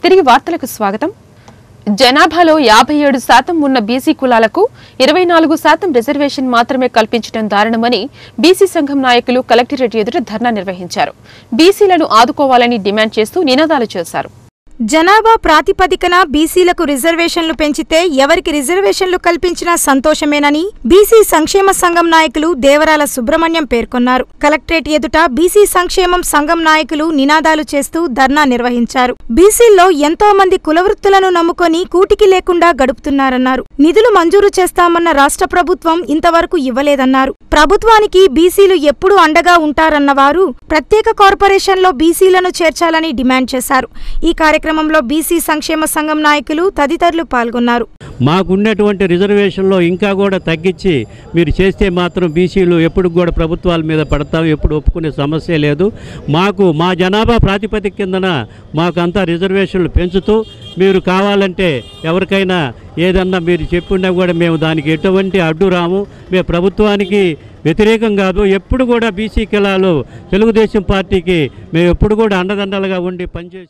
తిరిగి వార్తలకు స్వాగతం జనాభాలో యాభై ఏడు శాతం ఉన్న బీసీ కులాలకు ఇరవై నాలుగు శాతం రిజర్వేషన్ మాత్రమే కల్పించడం దారుణమని బీసీ సంఘం నాయకులు కలెక్టరేట్ ఎదుట ధర్నా నిర్వహించారు బీసీలను ఆదుకోవాలని డిమాండ్ చేస్తూ నినాదాలు చేశారు జనాభా ప్రాతిపదికన బీసీలకు రిజర్వేషన్లు పెంచితే ఎవరికి రిజర్వేషన్లు కల్పించినా సంతోషమేనని బీసీ సంక్షేమ సంఘం నాయకులు దేవరాల సుబ్రహ్మణ్యం పేర్కొన్నారు కలెక్టరేట్ ఎదుట బీసీ సంక్షేమం సంఘం నాయకులు నినాదాలు చేస్తూ ధర్నా నిర్వహించారు బీసీల్లో ఎంతో మంది కులవృత్తులను నమ్ముకొని కూటికి లేకుండా గడుపుతున్నారన్నారు నిధులు మంజూరు చేస్తామన్న రాష్ట్ర ప్రభుత్వం ఇంతవరకు ఇవ్వలేదన్నారు ప్రభుత్వానికి బీసీలు ఎప్పుడూ అండగా ఉంటారన్న వారు ప్రత్యేక కార్పొరేషన్లో బీసీలను చేర్చాలని డిమాండ్ చేశారు ఈ కార్యక్రమంలో బీసీ సంక్షేమ సంఘం నాయకులు తదితరులు పాల్గొన్నారు మాకున్నటువంటి రిజర్వేషన్లో ఇంకా కూడా తగ్గించి మీరు చేస్తే మాత్రం బీసీలు ఎప్పుడు కూడా ప్రభుత్వాల మీద పడతాం ఎప్పుడు ఒప్పుకునే సమస్య లేదు మాకు మా జనాభా ప్రాతిపదిక కిందన మాకంతా రిజర్వేషన్లు పెంచుతూ మీరు కావాలంటే ఎవరికైనా ఏదన్నా మీరు చెప్పున్నా కూడా మేము దానికి ఎటువంటి అడ్డు రాము మేము ప్రభుత్వానికి వ్యతిరేకం కాదు ఎప్పుడు కూడా బీసీ కులాలు తెలుగుదేశం పార్టీకి మేము ఎప్పుడు కూడా అండదండలుగా ఉండి పనిచేసి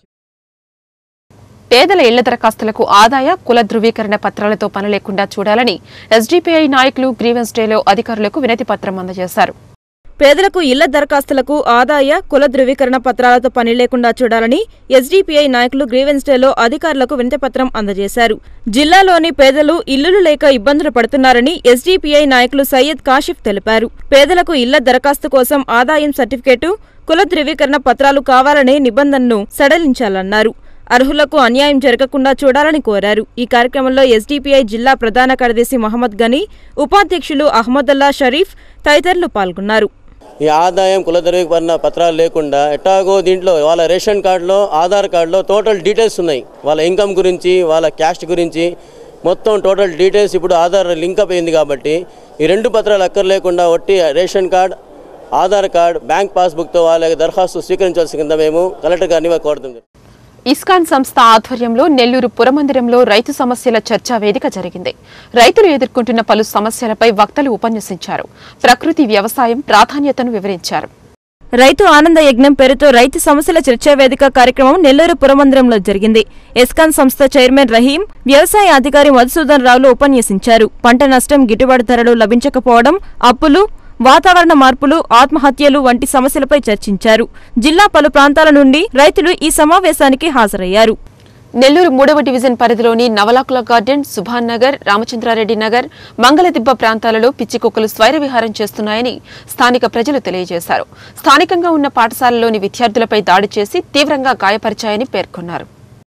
పేదల ఇళ్ల దరఖాస్తులకు ఆదాయ కుల ధృవీకరణ పత్రాలతో పని లేకుండా చూడాలని ఎస్డీపీఐ నాయకులు గ్రీవెన్స్ డేలో అధికారులకు వినతి పత్రం అందజేశారు పేదలకు ఇళ్ల దరఖాస్తులకు ఆదాయ కుల ధృవీకరణ పత్రాలతో పని లేకుండా చూడాలని ఎస్డీపీఐ నాయకులు గ్రీవెన్స్ డేలో అధికారులకు వినతిపత్రం అందజేశారు జిల్లాలోని పేదలు ఇల్లులు లేక ఇబ్బందులు పడుతున్నారని ఎస్డీపీఐ నాయకులు సయ్యద్ కాషిఫ్ తెలిపారు పేదలకు ఇళ్ల దరఖాస్తు కోసం ఆదాయం సర్టిఫికేటు కుల ధృవీకరణ పత్రాలు కావాలనే నిబంధనను సడలించాలన్నారు అర్హులకు అన్యాయం జరగకుండా చూడాలని కోరారు ఈ కార్యక్రమంలో ఎస్డీపీఐ జిల్లా ప్రధాన కార్యదర్శి మహమ్మద్ గనీ ఉపాధ్యక్షులు అహ్మదుల్లా షరీఫ్ తదితరులు పాల్గొన్నారు ఈ ఆదాయం కుల ధృవీకరణ పత్రాలు లేకుండా ఎట్టాగో దీంట్లో వాళ్ళ రేషన్ కార్డులో ఆధార్ కార్డులో టోటల్ డీటెయిల్స్ ఉన్నాయి వాళ్ళ ఇన్కమ్ గురించి వాళ్ళ క్యాస్ట్ గురించి మొత్తం టోటల్ డీటెయిల్స్ ఇప్పుడు ఆధార్ లింకప్ అయింది కాబట్టి ఈ రెండు పత్రాలు అక్కర్ లేకుండా ఒట్టి ration card Aadhaar card bank పాస్బుక్తో వాళ్ళ దరఖాస్తు స్వీకరించాల్సి కింద మేము కలెక్టర్ గారిని కోరుతుంది ఇస్కాన్ సంస్థ ఆధ్వర్యంలో నెల్లూరు పురమందిరంలో రైతు సమస్యల చర్చా వేదిక జరిగింది రైతులు ఎదుర్కొంటున్న పలు సమస్యలపై వక్తలు ఉపన్యసించారు ప్రకృతి వ్యవసాయం ప్రాధాన్యతను వివరించారు రైతు ఆనంద యజ్ఞం పేరుతో రైతు సమస్యల చర్చా వేదిక కార్యక్రమం నెల్లూరు పురమందిరంలో జరిగింది ఎస్కాన్ సంస్థ చైర్మన్ రహీం వ్యవసాయ అధికారి మధుసూదన్ రావులు ఉపన్యసించారు పంట నష్టం గిట్టుబాటు ధరలు లభించకపోవడం అప్పులు వాతావరణ మార్పులు ఆత్మహత్యలు వంటి సమస్యలపై చర్చించారు జిల్లా పలు ప్రాంతాల నుండి రైతులు ఈ సమావేశానికి హాజరయ్యారు నెల్లూరు మూడవ డివిజన్ పరిధిలోని నవలాకుల గార్డెన్ సుభాన్ నగర్ రామచంద్రారెడ్డి నగర్ మంగళదిబ్బ ప్రాంతాలలో పిచ్చి కుక్కలు స్వైర విహారం చేస్తున్నాయని స్థానిక ప్రజలు తెలియజేశారు స్థానికంగా ఉన్న పాఠశాలలోని విద్యార్థులపై దాడి చేసి తీవ్రంగా గాయపరిచాయని పేర్కొన్నారు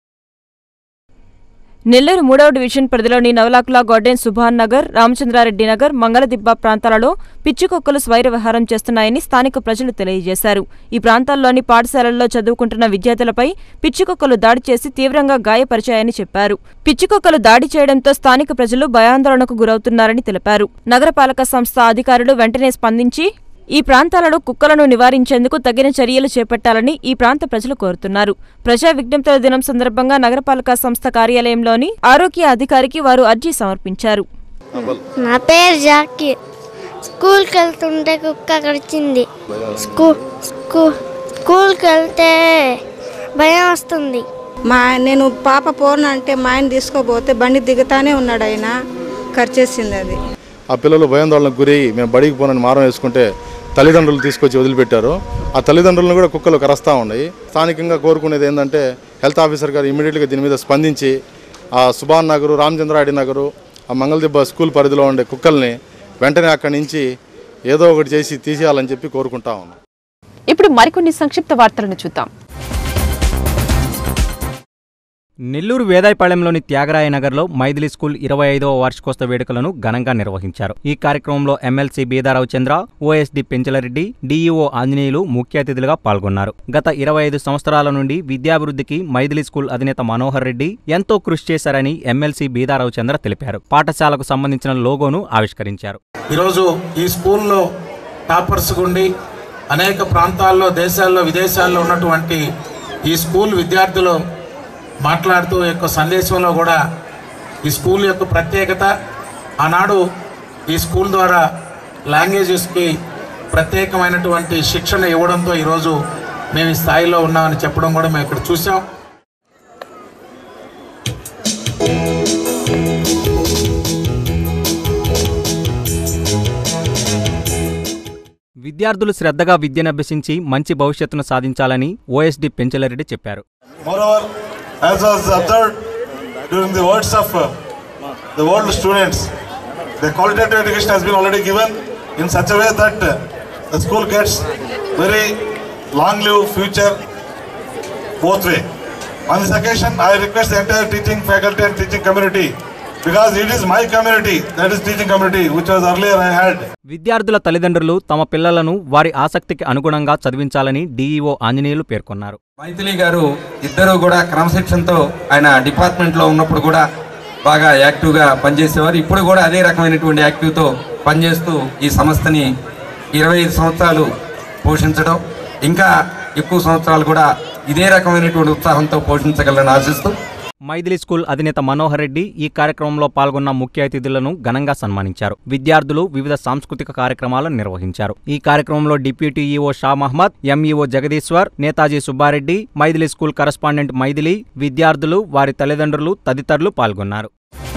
నెల్లూరు మూడవ డివిజన్ పరిధిలోని నవలాకుల గార్డెన్ సుభాన్ నగర్ రామచంద్రారెడ్డి నగర్ మంగళదిబ్బ ప్రాంతాలలో పిచ్చికొక్కలు స్వైర విహారం చేస్తున్నాయని స్థానిక ప్రజలు తెలియజేశారు ఈ ప్రాంతాల్లోని పాఠశాలల్లో చదువుకుంటున్న విద్యార్థులపై పిచ్చికొక్కలు దాడి చేసి తీవ్రంగా గాయపరిచాయని చెప్పారు పిచ్చికొక్కలు దాడి చేయడంతో స్థానిక ప్రజలు భయాందోళనకు గురవుతున్నారని తెలిపారు నగరపాలక సంస్థ అధికారులు వెంటనే స్పందించి ఈ ప్రాంతాలలో కుక్కలను నివారించేందుకు తగిన చర్యలు చేపట్టాలని ఈ ప్రాంత ప్రజలు కోరుతున్నారు ప్రజా విజ్ఞప్తుల దినం సందర్భంగా నగరపాలక సంస్థ కార్యాలయంలోని ఆరోగ్య అధికారికి వారు అర్జీ సమర్పించారు నా పేరు జాకీ స్కూల్కి వెళ్తుంటే కుక్క కరిచింది స్కూల్ స్కూల్ స్కూల్కి వెళ్తే భయం వస్తుంది మా నేను పాప పోను అంటే మా ఆయన తీసుకోపోతే బండి దిగుతానే ఉన్నాడు ఆయన ఖర్చేసింది అది ఆ పిల్లలు భయాందోళనకు గురై మేము బడికి పోనని మారం వేసుకుంటే తల్లిదండ్రులు తీసుకొచ్చి వదిలిపెట్టారు ఆ తల్లిదండ్రులను కూడా కుక్కలు కరస్తూ ఉన్నాయి స్థానికంగా కోరుకునేది ఏంటంటే హెల్త్ ఆఫీసర్ గారు ఇమీడియట్గా దీని మీద స్పందించి ఆ సుభాన్ నగరు రామచంద్రారెడ్డి నగరు ఆ మంగళదిబ్బ స్కూల్ పరిధిలో ఉండే కుక్కల్ని వెంటనే అక్కడి నుంచి ఏదో ఒకటి చేసి తీసేయాలని చెప్పి కోరుకుంటా ఉన్నాం ఇప్పుడు మరికొన్ని సంక్షిప్త వార్తలను చూద్దాం నెల్లూరు వేదాయపాళెంలోని త్యాగరాయ నగర్లో మైథిలి స్కూల్ ఇరవై ఐదవ వార్షికోత్సవ వేడుకలను ఘనంగా నిర్వహించారు ఈ కార్యక్రమంలో MLC Beedarao Chandra OSD Penchala Reddy DEO Anjaneyulu ముఖ్య అతిథులుగా పాల్గొన్నారు గత ఇరవై ఐదు సంవత్సరాల నుండి విద్యాభివృద్ధికి మైథిలి స్కూల్ అధినేత మనోహర్ రెడ్డి ఎంతో కృషి చేశారని ఎమ్మెల్సీ బీదారావు చంద్ర తెలిపారు పాఠశాలకు సంబంధించిన లోగోను ఆవిష్కరించారు ఈరోజు ఈ స్కూల్లో టాపర్స్ గుండి అనేక ప్రాంతాల్లో దేశాల్లో విదేశాల్లో ఉన్నటువంటి ఈ స్కూల్ విద్యార్థులు మాట్లాడుతూ ఈ యొక్క సందేశంలో కూడా ఈ స్కూల్ యొక్క ప్రత్యేకత ఆనాడు ఈ స్కూల్ ద్వారా లాంగ్వేజెస్కి ప్రత్యేకమైనటువంటి శిక్షణ ఇవ్వడంతో ఈరోజు మేము ఈ స్థాయిలో ఉన్నామని చెప్పడం కూడా మేము ఇక్కడ చూసాం విద్యార్థులు శ్రద్ధగా విద్యనభ్యసించి మంచి భవిష్యత్తును సాధించాలని ఓఎస్డి పెంచలరెడ్డి చెప్పారు Moreover, as was observed during the words of uh, the world students, the qualitative education has been already given in such a way that uh, the school gets very long-lived future both way. On this occasion, I request the entire teaching faculty and teaching community because it is my community, that is teaching community, which was earlier I had. విద్యార్థుల తల్లిదండ్రులు తమ పిల్లలను వారి ఆసక్తికి అనుగుణంగా చదివించాలని DEO Anjaneyulu పేర్కొన్నారు మైథిలి గారు ఇద్దరు కూడా క్రమశిక్షణతో ఆయన డిపార్ట్మెంట్లో ఉన్నప్పుడు కూడా బాగా యాక్టివ్గా పనిచేసేవారు ఇప్పుడు కూడా అదే రకమైనటువంటి యాక్టివ్తో పనిచేస్తూ ఈ సంస్థని ఇరవై ఐదు సంవత్సరాలు పోషించడం ఇంకా ఎక్కువ సంవత్సరాలు కూడా ఇదే రకమైనటువంటి ఉత్సాహంతో పోషించగలరని ఆశిస్తూ మైథిలి స్కూల్ అధినేత మనోహర్ రెడ్డి ఈ కార్యక్రమంలో పాల్గొన్న ముఖ్య అతిథులను ఘనంగా సన్మానించారు విద్యార్థులు వివిధ సాంస్కృతిక కార్యక్రమాలను నిర్వహించారు ఈ కార్యక్రమంలో deputy EO Shah Mohammed MEO Jagadishwar Netaji Subba Reddy Maithili school correspondent Maithili విద్యార్థులు వారి తల్లిదండ్రులు తదితరులు పాల్గొన్నారు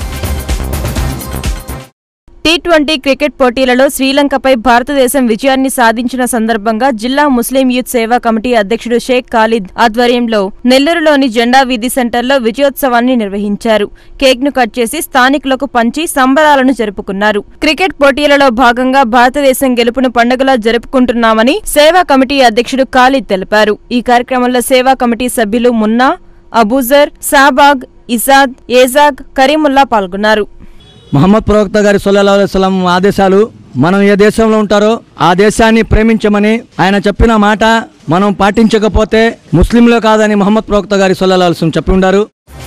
టీ ట్వంటీ క్రికెట్ పోటీలలో శ్రీలంకపై భారతదేశం విజయాన్ని సాధించిన సందర్భంగా జిల్లా ముస్లిం యూత్ సేవా కమిటీ అధ్యక్షుడు షేక్ ఖాలిద్ ఆధ్వర్యంలో నెల్లూరులోని జెండా వీధి సెంటర్లో విజయోత్సవాన్ని నిర్వహించారు కేక్ ను కట్ చేసి స్థానికులకు పంచి సంబరాలను జరుపుకున్నారు క్రికెట్ పోటీలలో భాగంగా భారతదేశం గెలుపును పండుగలా జరుపుకుంటున్నామని సేవా కమిటీ అధ్యక్షుడు ఖాలిద్ తెలిపారు ఈ కార్యక్రమంలో సేవా కమిటీ సభ్యులు మున్నా అబూజర్ సాబాగ్ ఇసాద్ ఏజాగ్ కరీముల్లా పాల్గొన్నారు మహమ్మద్ ప్రవక్త గారి సొల్లా వసలం ఆదేశాలు మనం ఏ దేశంలో ఉంటారో ఆ దేశాన్ని ప్రేమించమని ఆయన చెప్పిన మాట మనం పాటించకపోతే ముస్లింలో కాదని మహమ్మద్ ప్రవక్త గారి సొల్లా చెప్పి ఉండారు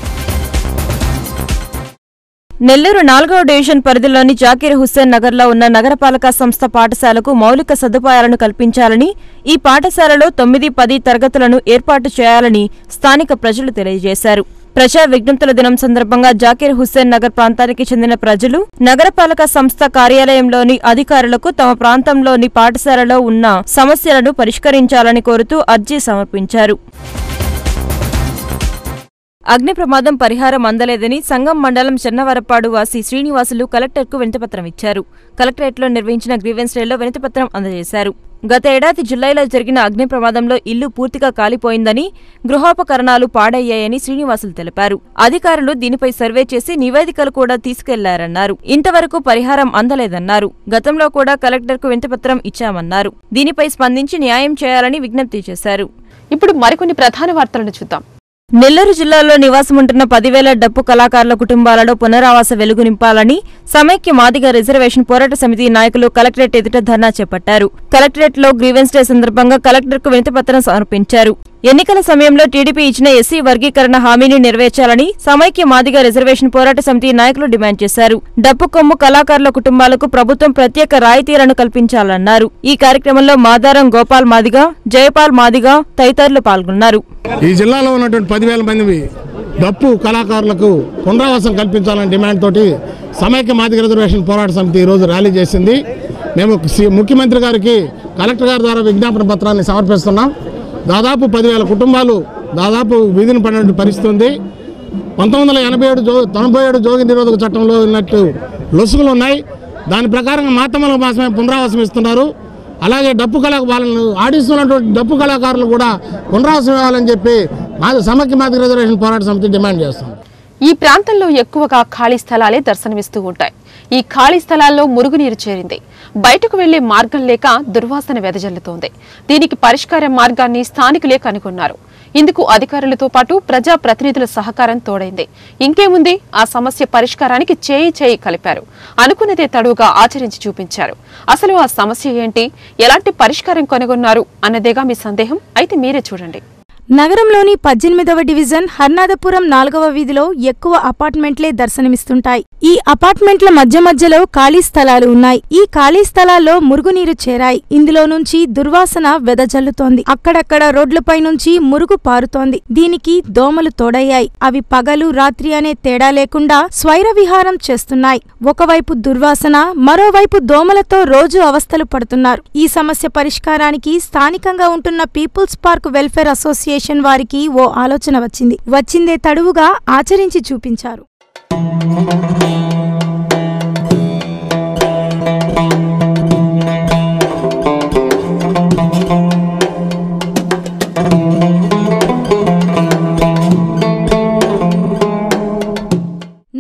నెల్లూరు నాలుగవ డివిజన్ పరిధిలోని జాకీర్ హుస్సేన్ నగర్లో ఉన్న నగరపాలక సంస్థ పాఠశాలకు మౌలిక సదుపాయాలను కల్పించాలని ఈ పాఠశాలలో తొమ్మిది పది తరగతులను ఏర్పాటు చేయాలని స్థానిక ప్రజలు తెలియజేశారు ప్రజా విజ్ఞప్తుల దినం సందర్భంగా జాకీర్ హుస్సేన్ నగర్ ప్రాంతానికి చెందిన ప్రజలు నగరపాలక సంస్థ కార్యాలయంలోని అధికారులకు తమ ప్రాంతంలోని పాఠశాలలో ఉన్న సమస్యలను పరిష్కరించాలని కోరుతూ అర్జీ సమర్పించారు అగ్ని ప్రమాదం పరిహారం అందలేదని సంగం మండలం చెన్నవరపాడు వాసి శ్రీనివాసులు కలెక్టర్కు వినతిపత్రం ఇచ్చారు కలెక్టరేట్లో నిర్వహించిన గ్రీవెన్స్ డేలో వినతిపత్రం అందజేశారు గత ఏడాది జులైలో జరిగిన అగ్ని ప్రమాదంలో ఇల్లు పూర్తిగా కాలిపోయిందని గృహోపకరణాలు పాడయ్యాయని శ్రీనివాసులు తెలిపారు అధికారులు దీనిపై సర్వే చేసి నివేదికలు కూడా తీసుకెళ్లారన్నారు ఇంతవరకు పరిహారం అందలేదన్నారు గతంలో కూడా కలెక్టర్కు వినతిపత్రం ఇచ్చామన్నారు దీనిపై స్పందించి న్యాయం చేయాలని విజ్ఞప్తి చేశారు ఇప్పుడు మరికొన్ని ప్రధాన వార్తలను చూద్దాం నెల్లూరు జిల్లాలో నివాసముంటున్న పదివేల డప్పు కళాకారుల కుటుంబాలలో పునరావాస వెలుగు నింపాలని సమైక్య మాదిగ రిజర్వేషన్ పోరాట సమితి నాయకులు కలెక్టరేట్ ఎదుట ధర్నా చేపట్టారు కలెక్టరేట్ లో గ్రీవెన్స్ డే సందర్భంగా కలెక్టర్కు వినతిపత్రం సమర్పించారు ఎన్నికల సమయంలో టీడీపీ ఇచ్చిన ఎస్సీ వర్గీకరణ హామీని నెరవేర్చాలని సమైక్య మాదిగ రిజర్వేషన్ పోరాట సమితి నాయకులు డిమాండ్ చేశారు డప్పు కొమ్ము కళాకారుల కుటుంబాలకు ప్రభుత్వం ప్రత్యేక రాయితీలను కల్పించాలన్నారు ఈ కార్యక్రమంలో మాదారం గోపాల్ మాదిగ జయపాల్ మాదిగ తదితరులు పాల్గొన్నారు ఈ జిల్లాలో ఉన్నటువంటి పదివేల మంది డప్పు కళాకారులకు పునరావాసం కల్పించాలని డిమాండ్ తోటి సమైక్య మాదిక రిజర్వేషన్ పోరాట సమితి ఈరోజు ర్యాలీ చేసింది మేము సి- ముఖ్యమంత్రి గారికి కలెక్టర్ గారి ద్వారా విజ్ఞాపన పత్రాన్ని సమర్పిస్తున్నాం దాదాపు పదివేల కుటుంబాలు దాదాపు వీధిని పడినటువంటి పరిస్థితి ఉంది పంతొమ్మిది వందల ఎనభై ఏడు జో తొంభై ఏడు జోగి నిరోధక చట్టంలో ఉన్నట్టు లొసుగులు ఉన్నాయి దాని ప్రకారంగా మాతమ్మల మాసమే పునరావాసం ఇస్తున్నారు అలాగే డప్పు కళా వాళ్ళను ఆడిస్తున్నటువంటి డప్పు కళాకారులు కూడా పునరావాసం ఇవ్వాలని చెప్పి మా సమైక్య మాదిక రిజర్వేషన్ పోరాట సమితి డిమాండ్ చేస్తుంది ఈ ప్రాంతంలో ఎక్కువగా ఖాళీ స్థలాలే దర్శనమిస్తూ ఉంటాయి ఈ ఖాళీ స్థలాల్లో మురుగునీరు చేరింది బయటకు వెళ్లే మార్గం లేక దుర్వాసన వెదజల్లుతోంది దీనికి పరిష్కార మార్గాన్ని స్థానికులే కనుగొన్నారు ఇందుకు అధికారులతో పాటు ప్రజా ప్రతినిధుల సహకారం తోడైంది ఇంకేముంది ఆ సమస్య పరిష్కారానికి చేయి చేయి కలిపారు అనుకున్నదే తడువుగా ఆచరించి చూపించారు అసలు ఆ సమస్య ఏంటి ఎలాంటి పరిష్కారం కనుగొన్నారు అన్నదేగా మీ సందేహం అయితే మీరే చూడండి నగరంలోని పద్దెనిమిదవ డివిజన్ హర్నాథపురం నాలుగవ వీధిలో ఎక్కువ అపార్ట్మెంట్లే దర్శనమిస్తుంటాయి ఈ అపార్ట్మెంట్ల మధ్య మధ్యలో ఖాళీ స్థలాలు ఉన్నాయి ఈ ఖాళీ స్థలాల్లో మురుగునీరు చేరాయి ఇందులో నుంచి దుర్వాసన వెదజల్లుతోంది అక్కడక్కడ రోడ్లపై నుంచి మురుగు పారుతోంది దీనికి దోమలు తోడయ్యాయి అవి పగలు రాత్రి అనే తేడా లేకుండా స్వైర విహారం చేస్తున్నాయి ఒకవైపు దుర్వాసన మరోవైపు దోమలతో రోజు అవస్థలు పడుతున్నారు ఈ సమస్య పరిష్కారానికి స్థానికంగా ఉంటున్న పీపుల్స్ పార్క్ వెల్ఫేర్ అసోసియేషన్ వారికి ఓ ఆలోచన వచ్చింది వచ్చిందే తడువుగా ఆచరించి చూపించారు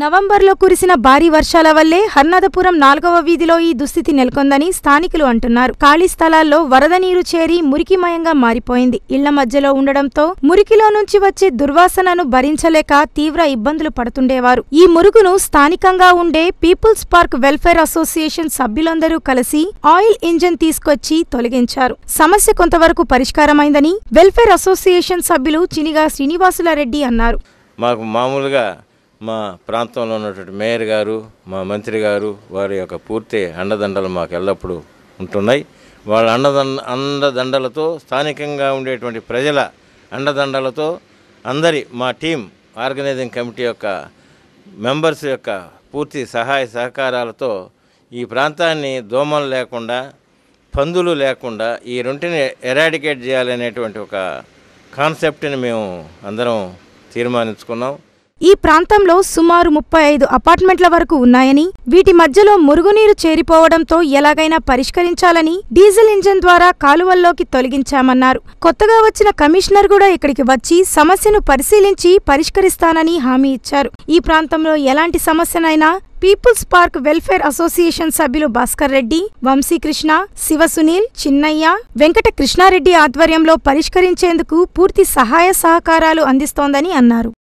నవంబర్లో కురిసిన భారీ వర్షాల వల్లే హర్నాథపురం నాలుగవ వీధిలో ఈ దుస్థితి నెలకొందని స్థానికులు అంటున్నారు ఖాళీ స్థలాల్లో వరద నీరు చేరి మురికిమయంగా మారిపోయింది ఇళ్ల మధ్యలో ఉండడంతో మురికిలో నుంచి వచ్చే దుర్వాసనను భరించలేక తీవ్ర ఇబ్బందులు పడుతుండేవారు ఈ మురుగును స్థానికంగా ఉండే పీపుల్స్ పార్క్ వెల్ఫేర్ అసోసియేషన్ సభ్యులందరూ కలిసి ఆయిల్ ఇంజన్ తీసుకొచ్చి తొలగించారు సమస్య కొంతవరకు పరిష్కారమైందని వెల్ఫేర్ అసోసియేషన్ సభ్యులు చినిగా శ్రీనివాసులారెడ్డి అన్నారు మాకు మామూలుగా మా ప్రాంతంలో ఉన్నటువంటి మేయర్ గారు మా మంత్రి గారు వారి యొక్క పూర్తి అండదండలు మాకు ఎల్లప్పుడూ ఉంటున్నాయి వాళ్ళ అండదండ అండదండలతో స్థానికంగా ఉండేటువంటి ప్రజల అండదండలతో అందరి మా టీం ఆర్గనైజింగ్ కమిటీ యొక్క మెంబర్స్ యొక్క పూర్తి సహాయ సహకారాలతో ఈ ప్రాంతాన్ని దోమలు లేకుండా పందులు లేకుండా ఈ రెంటిని ఎరాడికేట్ చేయాలనేటువంటి ఒక కాన్సెప్ట్ని మేము అందరం తీర్మానించుకున్నాం ఈ ప్రాంతంలో సుమారు ముప్పై ఐదు అపార్ట్మెంట్ల వరకు ఉన్నాయని వీటి మధ్యలో మురుగునీరు చేరిపోవడంతో ఎలాగైనా పరిష్కరించాలని డీజిల్ ఇంజన్ ద్వారా కాలువల్లోకి తొలగించామన్నారు కొత్తగా వచ్చిన కమిషనర్ కూడా ఇక్కడికి వచ్చి సమస్యను పరిశీలించి పరిష్కరిస్తానని హామీ ఇచ్చారు ఈ ప్రాంతంలో ఎలాంటి సమస్యనైనా పీపుల్స్ పార్క్ వెల్ఫేర్ అసోసియేషన్ సభ్యులు భాస్కర్ రెడ్డి వంశీకృష్ణ శివ సునీల్ చిన్నయ్య వెంకట కృష్ణారెడ్డి ఆధ్వర్యంలో పరిష్కరించేందుకు పూర్తి సహాయ సహకారాలు అందిస్తోందని అన్నారు